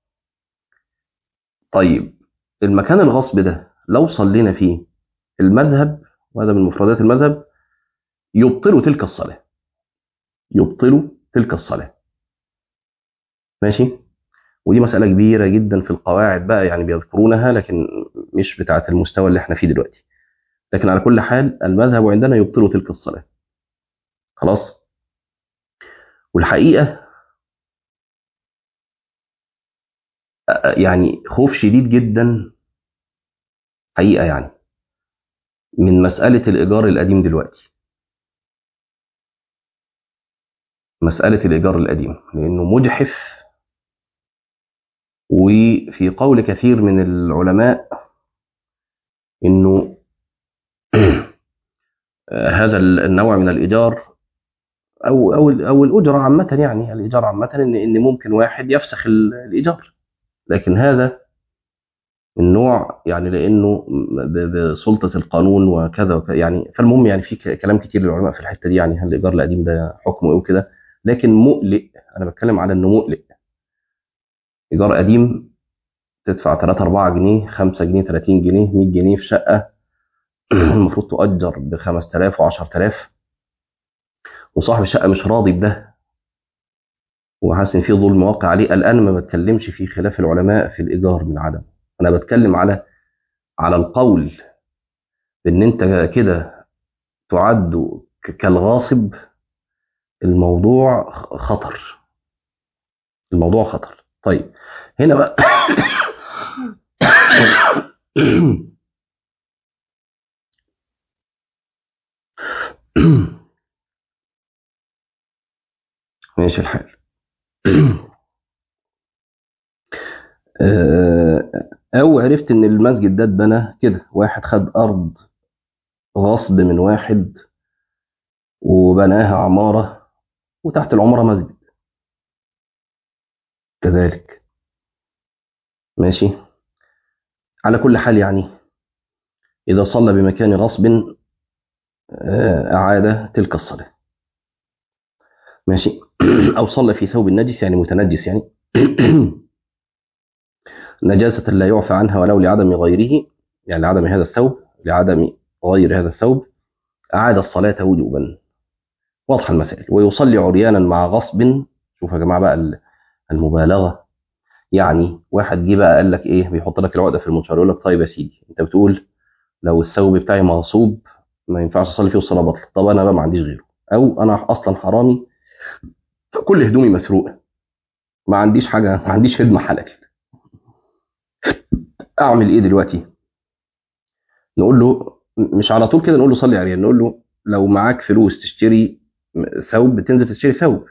طيب المكان الغصب ده لو صلينا فيه المذهب وهذا من مفردات المذهب يبطل تلك الصلاة يبطل تلك الصلاة ماشي ودي مسألة كبيرة جدا في القواعد بقى يعني بيذكرونها لكن مش بتاعة المستوى اللي احنا فيه دلوقتي لكن على كل حال المذهب عندنا يبطل تلك الصلاة خلاص والحقيقة يعني خوف شديد جدا حقيقة يعني من مسألة الإيجار القديم دلوقتي مسألة الإيجار القديم لأنه مجحف وفي قول كثير من العلماء إنه هذا النوع من الإيجار أو أو أو الأجرة عامة يعني الإيجار عامة إن إن ممكن واحد يفسخ الإيجار لكن هذا النوع يعني لانه بسلطه القانون وكذا وكذا يعني فالمهم يعني في كلام كتير للعلماء في الحته دي يعني هل الايجار القديم ده حكمه ايه وكده لكن مقلق انا بتكلم على انه مقلق ايجار قديم تدفع 3 4 جنيه 5 جنيه 30 جنيه 100 جنيه في شقه المفروض تؤجر ب 5000 و10000 وصاحب الشقه مش راضي بده وحاسس ان في ظلم واقع عليه الان ما بتكلمش في خلاف العلماء في الايجار من عدم انا بتكلم على على القول بان انت كده تعد كالغاصب الموضوع خطر الموضوع خطر طيب هنا بقى ماشي الحال او عرفت ان المسجد ده اتبنى كده واحد خد ارض غصب من واحد وبناها عمارة وتحت العمارة مسجد كذلك ماشي على كل حال يعني إذا صلى بمكان غصب أعاد تلك الصلاة ماشي أو صلى في ثوب النجس يعني متنجس يعني نجاسة لا يعفى عنها ولو لعدم غيره يعني لعدم هذا الثوب لعدم غير هذا الثوب أعاد الصلاة وجوبا واضحة المسائل ويصلي عريانا مع غصب شوف يا جماعة بقى المبالغة يعني واحد جه بقى قال لك ايه بيحط لك العقدة في المنشار يقول لك طيب يا سيدي انت بتقول لو الثوب بتاعي مغصوب ما ينفعش اصلي فيه والصلاة بطل طب انا بقى ما عنديش غيره او انا اصلا حرامي فكل هدومي مسروقة ما عنديش حاجة ما عنديش خدمة حلال اعمل ايه دلوقتي نقول له مش على طول كده نقول له صلي عريان نقول له لو معاك فلوس تشتري ثوب بتنزل تشتري ثوب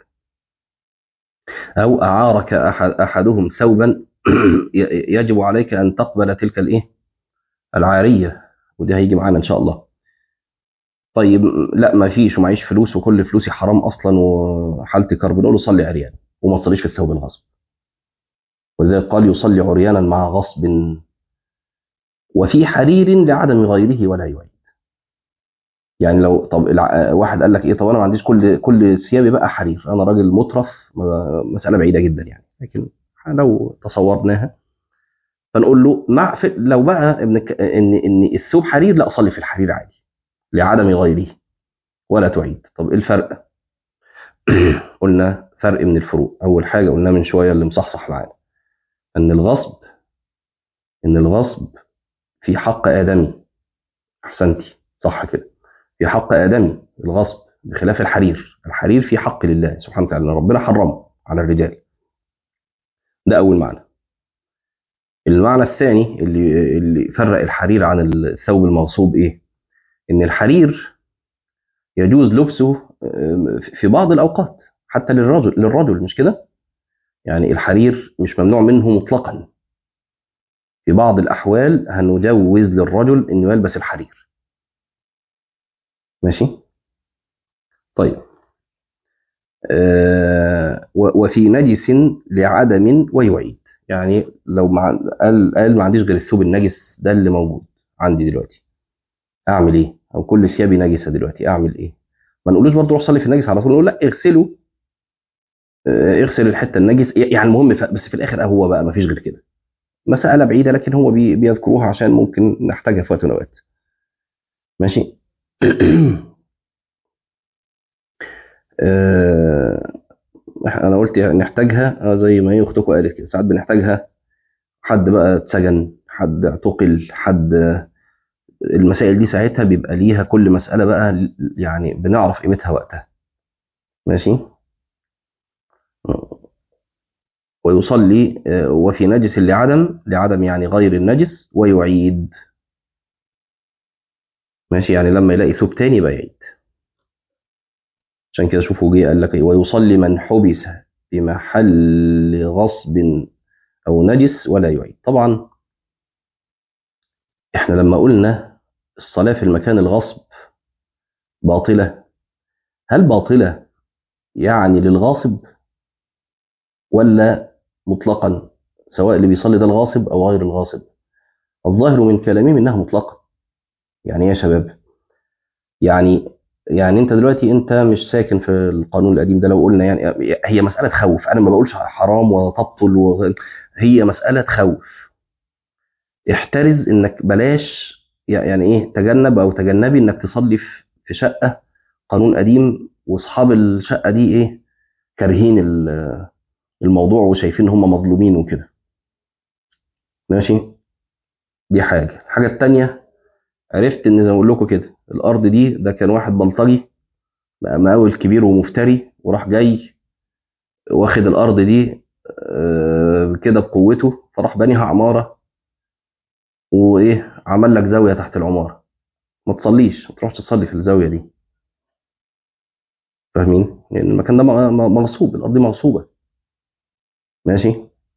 او اعارك احد احدهم ثوبا يجب عليك ان تقبل تلك الايه العاريه ودي هيجي معانا ان شاء الله طيب لا ما فيش ومعيش فلوس وكل فلوسي حرام اصلا وحالتي كرب نقول له صلي عريان وما تصليش في الثوب الغصب ولذلك قال يصلي عريانا مع غصب وفي حرير لعدم غيره ولا يعيد يعني لو طب واحد قال لك ايه طب انا ما عنديش كل كل ثيابي بقى حرير انا راجل مترف مساله بعيده جدا يعني لكن لو تصورناها فنقول له مع لو بقى ابنك ان ان الثوب حرير لا اصلي في الحرير عادي لعدم غيره ولا تعيد طب ايه الفرق قلنا فرق من الفروق اول حاجه قلنا من شويه اللي مصحصح معانا ان الغصب ان الغصب في حق ادمي احسنتي صح كده في حق ادمي الغصب بخلاف الحرير الحرير في حق لله سبحانه وتعالى ربنا حرمه على الرجال ده اول معنى المعنى الثاني اللي اللي فرق الحرير عن الثوب المغصوب ايه ان الحرير يجوز لبسه في بعض الاوقات حتى للرجل للرجل مش كده يعني الحرير مش ممنوع منه مطلقا في بعض الاحوال هنجوز للرجل انه يلبس الحرير ماشي طيب آه وفي نجس لعدم ويعيد يعني لو مع قال قال ما عنديش غير الثوب النجس ده اللي موجود عندي دلوقتي اعمل ايه او كل ثيابي نجسه دلوقتي اعمل ايه ما نقولوش برضه روح صلي في النجس على طول نقول لا اغسله آه اغسل الحته النجس يعني المهم بس في الاخر هو بقى ما فيش غير كده مسألة بعيدة لكن هو بي بيذكروها عشان ممكن نحتاجها في وقت من الأوقات ماشي آه انا قلت نحتاجها زي ما هي اختكم قالت كده ساعات بنحتاجها حد بقى اتسجن حد اعتقل حد المسائل دي ساعتها بيبقى ليها كل مسألة بقى يعني بنعرف قيمتها وقتها ماشي ويصلي آه، وفي نجس لعدم لعدم يعني غير النجس ويعيد ماشي يعني لما يلاقي ثوب تاني يبقى يعيد عشان كده شوفوا جه قال لك ايه ويصلي من حبس في محل غصب او نجس ولا يعيد طبعا احنا لما قلنا الصلاة في المكان الغصب باطلة هل باطلة يعني للغاصب ولا مطلقا سواء اللي بيصلي ده الغاصب او غير الغاصب الظاهر من كلامهم انها مطلقة يعني ايه يا شباب يعني يعني انت دلوقتي انت مش ساكن في القانون القديم ده لو قلنا يعني هي مسألة خوف انا ما بقولش حرام وتبطل و... هي مسألة خوف احترز انك بلاش يعني ايه تجنب او تجنبي انك تصلي في في شقة قانون قديم واصحاب الشقة دي ايه كارهين ال- الموضوع وشايفين ان هم مظلومين وكده ماشي دي حاجة الحاجة التانية عرفت ان زي ما اقول لكم كده الارض دي ده كان واحد بلطجي بقى مقاول كبير ومفتري وراح جاي واخد الارض دي آه، كده بقوته فراح بانيها عماره وايه عمل لك زاويه تحت العماره ما تصليش ما تروحش تصلي في الزاويه دي فاهمين لان المكان ده م- م- مغصوب الارض دي مغصوبه ماشي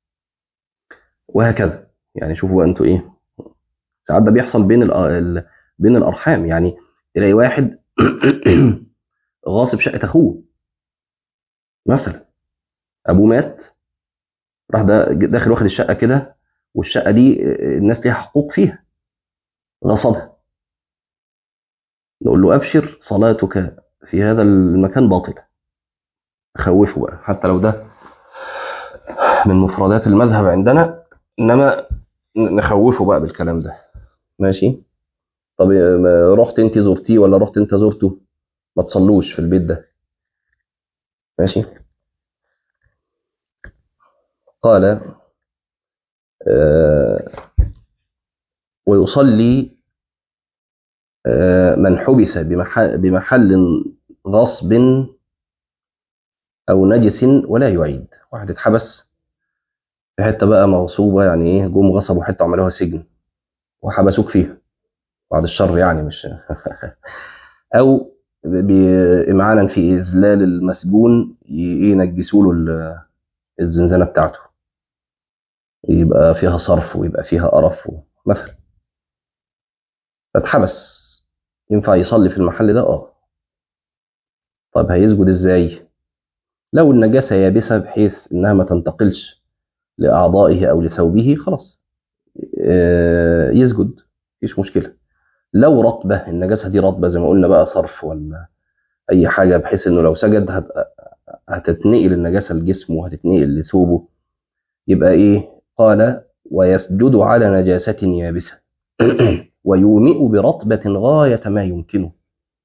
وهكذا يعني شوفوا بقى انتوا ايه ساعات ده بيحصل بين الأ- ال... بين الارحام يعني تلاقي واحد غاصب شقه اخوه مثلا ابوه مات راح ده داخل واخد الشقه كده والشقه دي الناس ليها حقوق فيها غصبها نقول له ابشر صلاتك في هذا المكان باطله خوفه بقى حتى لو ده من مفردات المذهب عندنا انما نخوفه بقى بالكلام ده ماشي طب ما رحت انت زرتيه ولا رحت انت زرته ما تصلوش في البيت ده ماشي قال آه ويصلي آه من حبس بمحل, بمحل غصب او نجس ولا يعيد واحد اتحبس في حته بقى مغصوبه يعني ايه جم غصبوا حته وعملوها سجن وحبسوك فيها بعد الشر يعني مش او بامعانا في اذلال المسجون ي- ينجسوا له ال- الزنزانه بتاعته يبقى فيها صرف ويبقى فيها قرف و- مثلا فاتحبس ينفع يصلي في المحل ده اه طب هيسجد ازاي لو النجاسه يابسه بحيث انها ما تنتقلش لاعضائه او لثوبه خلاص آه، يسجد مفيش مشكله لو رطبه النجاسه دي رطبه زي ما قلنا بقى صرف ولا اي حاجه بحيث انه لو سجد هت... هتتنقل النجاسه لجسمه وهتتنقل لثوبه يبقى ايه قال ويسجد على نجاسه يابسه ويومئ برطبه غايه ما يمكنه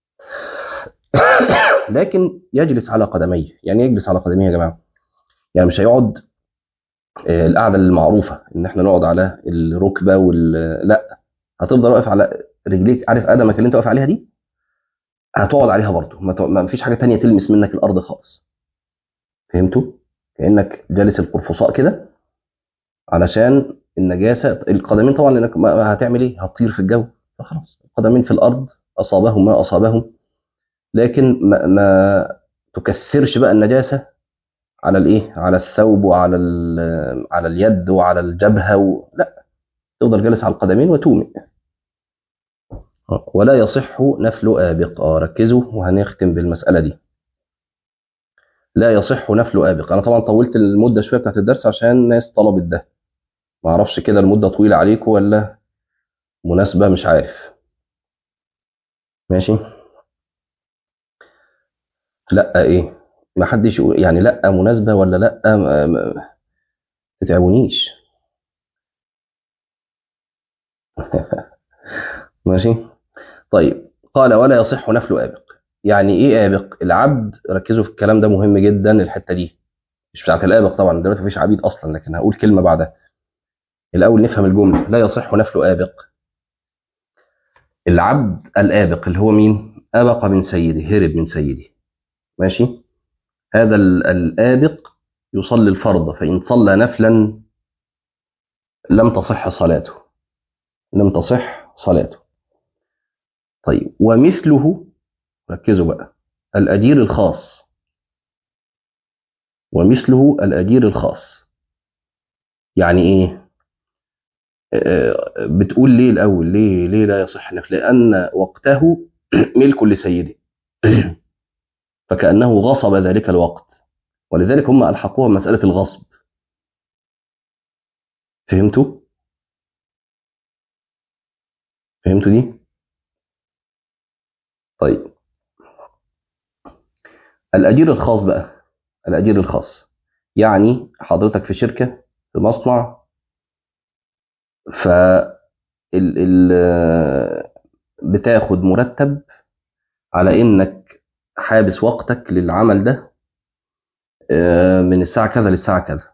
لكن يجلس على قدميه يعني يجلس على قدميه يا جماعه يعني مش هيقعد آه، القعده المعروفه ان احنا نقعد على الركبه وال لا هتفضل واقف على رجليك عارف قدمك اللي انت واقف عليها دي هتقعد عليها برضه ما, تق- ما فيش حاجه تانية تلمس منك الارض خالص فهمتوا كانك جالس القرفصاء كده علشان النجاسه القدمين طبعا لانك ما هتعمل ايه هتطير في الجو فخلاص القدمين في الارض اصابهم ما اصابهم لكن ما, ما تكثرش بقى النجاسه على الايه على الثوب وعلى ال- على اليد وعلى الجبهه و... لا تفضل جالس على القدمين وتومئ ولا يصح نفل آبق آه ركزوا وهنختم بالمسألة دي لا يصح نفل آبق أنا طبعا طولت المدة شوية بتاعت الدرس عشان الناس طلبت ده ما أعرفش كده المدة طويلة عليكم ولا مناسبة مش عارف ماشي لا إيه ما حدش يقول يعني لا مناسبة ولا لا ما ما- تتعبونيش ماشي طيب قال ولا يصح نفل آبق يعني إيه آبق العبد ركزوا في الكلام ده مهم جدا الحتة دي مش بتاعت الآبق طبعا دلوقتي مفيش عبيد أصلا لكن هقول كلمة بعدها الأول نفهم الجملة لا يصح نفل آبق العبد الآبق اللي هو مين؟ أبق من سيده هرب من سيده ماشي؟ هذا ال- الآبق يصلي الفرض فإن صلى نفلا لم تصح صلاته لم تصح صلاته طيب ومثله ركزوا بقى الأجير الخاص ومثله الأجير الخاص يعني إيه آه، بتقول ليه الأول ليه ليه لا يصح نفل لأن وقته ملك لسيده فكأنه غصب ذلك الوقت ولذلك هم ألحقوها مسألة الغصب فهمتوا؟ فهمتوا دي؟ طيب الأجير الخاص بقى الأجير الخاص يعني حضرتك في شركة في مصنع ف ال ال بتاخد مرتب على انك حابس وقتك للعمل ده آه، من الساعة كذا للساعة كذا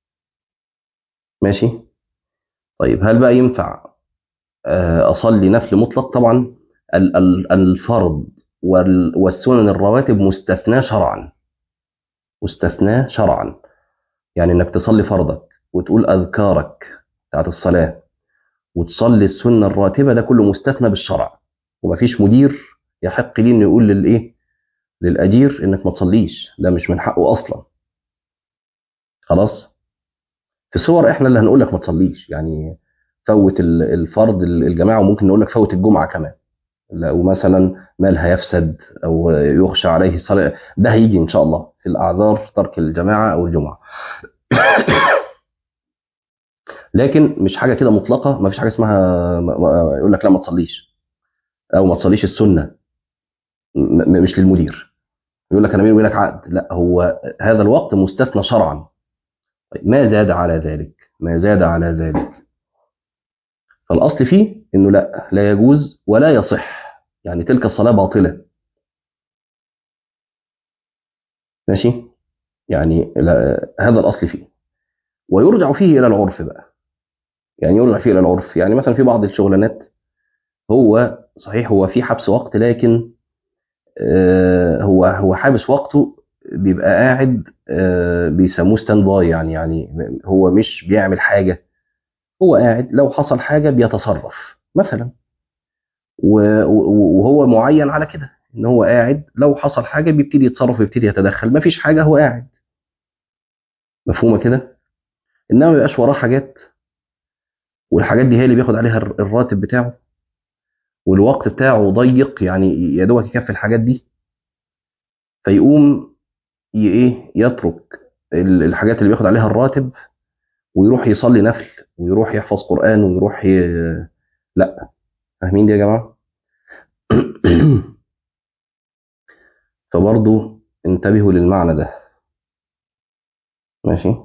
ماشي طيب هل بقى ينفع آه، أصلي نفل مطلق طبعا ال- ال- الفرض وال- والسنن الرواتب مستثناة شرعا مستثناة شرعا يعني انك تصلي فرضك وتقول اذكارك بتاعت الصلاة وتصلي السنة الراتبة ده كله مستثنى بالشرع ومفيش مدير يحق ليه انه يقول للايه للاجير انك ما تصليش ده مش من حقه اصلا خلاص في صور احنا اللي هنقول لك ما تصليش يعني فوت ال- الفرض ال- الجماعه وممكن نقول لك فوت الجمعه كمان لو مثلا مالها يفسد او يخشى عليه الصلاه ده هيجي ان شاء الله في الاعذار ترك الجماعه او الجمعه لكن مش حاجه كده مطلقه ما فيش حاجه اسمها ما- ما- يقول لك لا ما تصليش او ما تصليش السنه م- م- مش للمدير يقول لك انا بيني وبينك عقد لا هو هذا الوقت مستثنى شرعا طيب ما زاد على ذلك ما زاد على ذلك فالاصل فيه انه لا لا يجوز ولا يصح يعني تلك الصلاه باطله ماشي يعني لا هذا الاصل فيه ويرجع فيه الى العرف بقى يعني يرجع فيه الى العرف يعني مثلا في بعض الشغلانات هو صحيح هو في حبس وقت لكن آه، هو هو حابس وقته بيبقى قاعد آه، بيسموه ستاند باي يعني يعني هو مش بيعمل حاجه هو قاعد لو حصل حاجه بيتصرف مثلا و- و- وهو معين على كده ان هو قاعد لو حصل حاجه بيبتدي يتصرف ويبتدي يتدخل ما فيش حاجه هو قاعد مفهومه كده انما ما بيبقاش وراه حاجات والحاجات دي هي اللي بياخد عليها الر- الراتب بتاعه والوقت بتاعه ضيق يعني يا دوبك يكفي الحاجات دي فيقوم ي- ايه يترك ال- الحاجات اللي بياخد عليها الراتب ويروح يصلي نفل ويروح يحفظ قرآن ويروح ي... لا فاهمين دي يا جماعة فبرضو انتبهوا للمعنى ده ماشي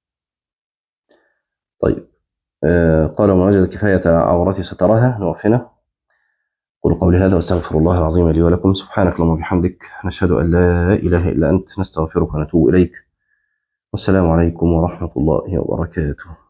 طيب آه قال ومن وجد كفاية عورتي سترها نقف هنا قل قولي هذا واستغفر الله العظيم لي ولكم سبحانك اللهم وبحمدك نشهد أن لا إله إلا أنت نستغفرك ونتوب إليك والسلام عليكم ورحمة الله وبركاته